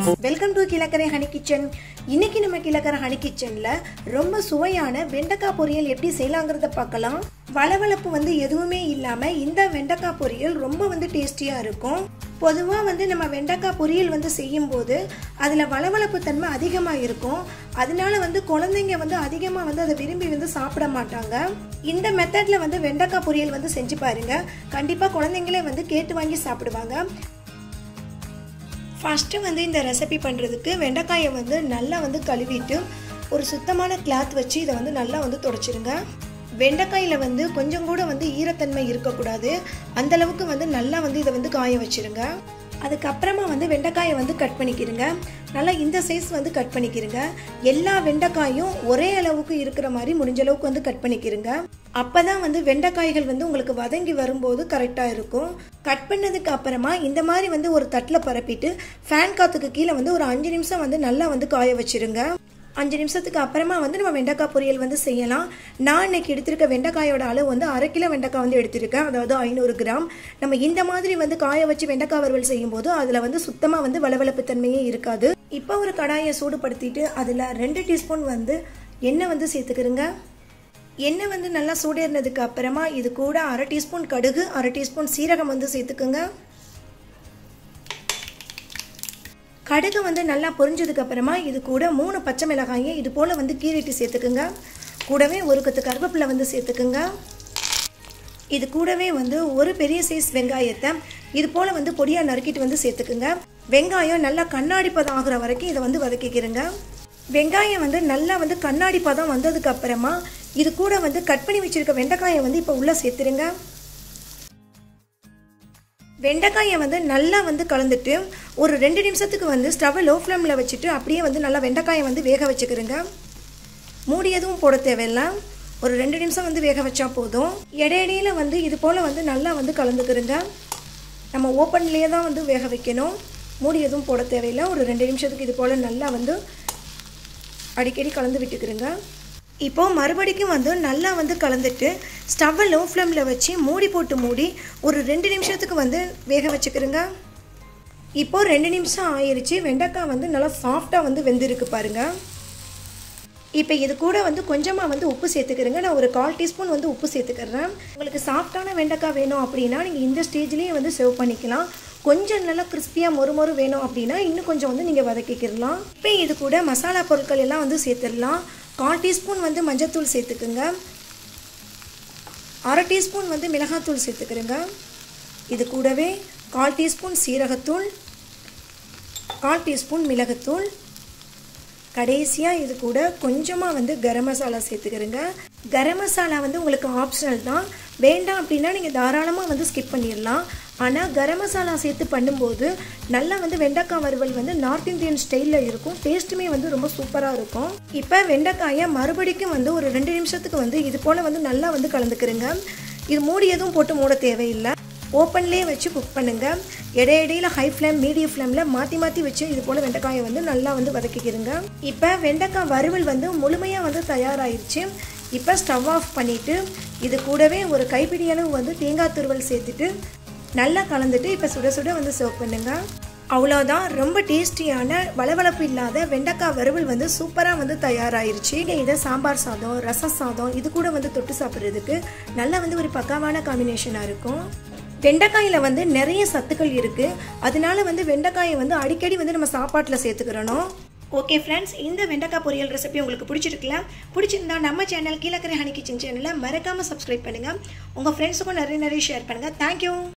welcome to Kilakarai honey kitchen இன்னைக்கு நம்ம கிழக்கரை honey கிச்சன்ல ரொம்ப சுவையான வெண்டைக்காய் பொரியல் எப்படி செய்யலாங்கிறத பார்க்கலாம் வளவளப்பு வந்து எதுவுமே இல்லாம இந்த வெண்டைக்காய் பொரியல் ரொம்ப வந்து டேஸ்டியா இருக்கும் பொதுவாக வந்து நம்ம வெண்டைக்காய் பொரியல் வந்து செய்யும்போது அதில் வளவளப்பு தன்மை அதிகமாக இருக்கும் அதனால வந்து குழந்தைங்க வந்து அதிகமாக வந்து அதை விரும்பி வந்து சாப்பிட மாட்டாங்க இந்த மெத்தடில் வந்து வெண்டைக்காய் பொரியல் வந்து செஞ்சு பாருங்க கண்டிப்பாக குழந்தைங்களே வந்து கேட்டு வாங்கி சாப்பிடுவாங்க ஃபஸ்ட்டு வந்து இந்த ரெசிபி பண்ணுறதுக்கு வெண்டைக்காயை வந்து நல்லா வந்து கழுவிட்டு ஒரு சுத்தமான கிளாத் வச்சு இதை வந்து நல்லா வந்து தொடச்சிருங்க வெண்டைக்காயில் வந்து கொஞ்சம் கூட வந்து ஈரத்தன்மை இருக்கக்கூடாது அந்த அளவுக்கு வந்து நல்லா வந்து இதை வந்து காய வச்சிருங்க அதுக்கப்புறமா வந்து வெண்டைக்காயை வந்து கட் பண்ணிக்கிறங்க நல்லா இந்த சைஸ் வந்து கட் பண்ணிக்கிறங்க எல்லா வெண்டைக்காயும் ஒரே அளவுக்கு இருக்கிற மாதிரி முடிஞ்ச அளவுக்கு வந்து கட் பண்ணிக்கிறங்க அப்பதான் வந்து வெண்டைக்காய்கள் வந்து உங்களுக்கு வதங்கி வரும்போது கரெக்டாக இருக்கும் கட் பண்ணதுக்கு அப்புறமா இந்த மாதிரி வந்து ஒரு தட்டில் பரப்பிட்டு ஃபேன் காற்றுக்கு கீழே வந்து ஒரு அஞ்சு நிமிஷம் வந்து நல்லா வந்து காய வச்சிருங்க அஞ்சு நிமிஷத்துக்கு அப்புறமா வந்து நம்ம வெண்டைக்காய் பொரியல் வந்து செய்யலாம் நான் இன்னைக்கு எடுத்திருக்க வெண்டைக்காயோட அளவு வந்து அரை கிலோ வெண்டைக்காய் வந்து எடுத்திருக்கேன் அதாவது ஐநூறு கிராம் நம்ம இந்த மாதிரி வந்து காய வச்சு வெண்டைக்காய் வறுவல் செய்யும்போது அதில் வந்து சுத்தமாக வந்து வளவளப்பு தன்மையே இருக்காது இப்போ ஒரு கடாயை சூடுபடுத்திட்டு அதில் ரெண்டு டீஸ்பூன் வந்து எண்ணெய் வந்து சேர்த்துக்கிறோங்க எண்ணெய் வந்து நல்லா சூடேறினதுக்கு அப்புறமா இது கூட அரை டீஸ்பூன் கடுகு அரை டீஸ்பூன் சீரகம் வந்து சேர்த்துக்குங்க கடுகு வந்து நல்லா பொரிஞ்சதுக்கு அப்புறமா இது கூட மூணு பச்சை மிளகாயை இது போல் வந்து கீறிட்டு சேர்த்துக்குங்க கூடவே ஒரு கொத்து கருவேப்பிலை வந்து சேர்த்துக்குங்க இது கூடவே வந்து ஒரு பெரிய சைஸ் வெங்காயத்தை இது போல் வந்து பொடியாக நறுக்கிட்டு வந்து சேர்த்துக்குங்க வெங்காயம் நல்லா கண்ணாடி பதம் ஆகுற வரைக்கும் இதை வந்து வதக்கிக்கிறங்க வெங்காயம் வந்து நல்லா வந்து கண்ணாடி பதம் வந்ததுக்கு அப்புறமா இது கூட வந்து கட் பண்ணி வச்சிருக்க வெண்டைக்காயை வந்து இப்போ உள்ளே சேர்த்துருங்க வெண்டைக்காயை வந்து நல்லா வந்து கலந்துட்டு ஒரு ரெண்டு நிமிஷத்துக்கு வந்து ஸ்டவ்வை லோ ஃப்ளேமில் வச்சுட்டு அப்படியே வந்து நல்லா வெண்டைக்காயை வந்து வேக வச்சுக்கிறேங்க மூடி எதுவும் போட தேவையில்லை ஒரு ரெண்டு நிமிஷம் வந்து வேக வச்சா போதும் இடையிடையில் வந்து இது போல் வந்து நல்லா வந்து கலந்துக்கிறேங்க நம்ம ஓப்பன்லேயே தான் வந்து வேக வைக்கணும் மூடி எதுவும் போட தேவையில்லை ஒரு ரெண்டு நிமிஷத்துக்கு இது போல் நல்லா வந்து அடிக்கடி கலந்து விட்டுக்கிறேங்க இப்போது மறுபடிக்கும் வந்து நல்லா வந்து கலந்துட்டு ஸ்டவ்வை லோ ஃப்ளேமில் வச்சு மூடி போட்டு மூடி ஒரு ரெண்டு நிமிஷத்துக்கு வந்து வேக வச்சுக்கிறேங்க இப்போது ரெண்டு நிமிஷம் ஆயிடுச்சு வெண்டைக்காய் வந்து நல்லா சாஃப்டாக வந்து வெந்திருக்கு பாருங்கள் இப்போ இது கூட வந்து கொஞ்சமாக வந்து உப்பு சேர்த்துக்கிறேங்க நான் ஒரு கால் டீஸ்பூன் வந்து உப்பு சேர்த்துக்கிறேன் உங்களுக்கு சாஃப்டான வெண்டைக்காய் வேணும் அப்படின்னா நீங்கள் இந்த ஸ்டேஜ்லேயே வந்து சர்வ் பண்ணிக்கலாம் கொஞ்சம் நல்லா கிறிஸ்பியாக மொறு மொறு வேணும் அப்படின்னா இன்னும் கொஞ்சம் வந்து நீங்கள் வதக்கிக்கிடலாம் இப்போ இது கூட மசாலா பொருட்கள் எல்லாம் வந்து சேர்த்துடலாம் கால் டீஸ்பூன் வந்து மஞ்சத்தூள் சேர்த்துக்குங்க அரை டீஸ்பூன் வந்து மிளகாத்தூள் சேர்த்துக்கிறேங்க இது கூடவே கால் டீஸ்பூன் சீரகத்தூள் கால் டீஸ்பூன் மிளகுத்தூள் கடைசியாக இது கூட கொஞ்சமாக வந்து கரம் மசாலா சேர்த்துக்கிறேங்க கரம் மசாலா வந்து உங்களுக்கு ஆப்ஷனல் தான் வேண்டாம் அப்படின்னா நீங்கள் தாராளமாக வந்து ஸ்கிப் பண்ணிடலாம் ஆனால் கரம் மசாலா சேர்த்து பண்ணும்போது நல்லா வந்து வெண்டைக்காய் வறுவல் வந்து நார்த் இந்தியன் ஸ்டைலில் இருக்கும் டேஸ்ட்டுமே வந்து ரொம்ப சூப்பராக இருக்கும் இப்போ வெண்டைக்காயை மறுபடிக்கும் வந்து ஒரு ரெண்டு நிமிஷத்துக்கு வந்து இது போல் வந்து நல்லா வந்து கலந்துக்கிறேங்க இது மூடி எதுவும் போட்டு மூட தேவையில்லை ஓப்பன்லேயே வச்சு குக் பண்ணுங்கள் இடையிடையில் ஹை ஃப்ளேம் மீடியம் ஃப்ளேமில் மாற்றி மாற்றி வச்சு இது போல் வெண்டைக்காயை வந்து நல்லா வந்து வதக்கிக்கிறங்க இப்போ வெண்டைக்காய் வறுவல் வந்து முழுமையாக வந்து தயாராகிருச்சு இப்போ ஸ்டவ் ஆஃப் பண்ணிவிட்டு இது கூடவே ஒரு கைப்பிடி அளவு வந்து தேங்காய் துருவல் சேர்த்துட்டு நல்லா கலந்துட்டு இப்போ சுட சுட வந்து சர்வ் பண்ணுங்க அவ்வளோதான் ரொம்ப டேஸ்டியான வளவளப்பு இல்லாத வெண்டைக்காய் வறுவல் வந்து சூப்பராக வந்து தயாராயிருச்சு இதை சாம்பார் சாதம் ரசம் சாதம் இது கூட வந்து தொட்டு சாப்பிட்றதுக்கு நல்லா வந்து ஒரு பக்காவான காம்பினேஷனாக இருக்கும் வெண்டைக்காயில் வந்து நிறைய சத்துக்கள் இருக்குது அதனால வந்து வெண்டைக்காயை வந்து அடிக்கடி வந்து நம்ம சாப்பாட்டில் சேர்த்துக்கிறணும் ஓகே ஃப்ரெண்ட்ஸ் இந்த வெண்டைக்காய் பொரியல் ரெசிபி உங்களுக்கு பிடிச்சிருக்கல பிடிச்சிருந்தா நம்ம சேனல் கீழக்கரை ஹனி கிச்சன் சேனலை மறக்காமல் சப்ஸ்கிரைப் பண்ணுங்கள் உங்கள் ஃப்ரெண்ட்ஸுக்கும் நிறைய நிறைய ஷேர் பண்ணுங்கள் தேங்க்யூ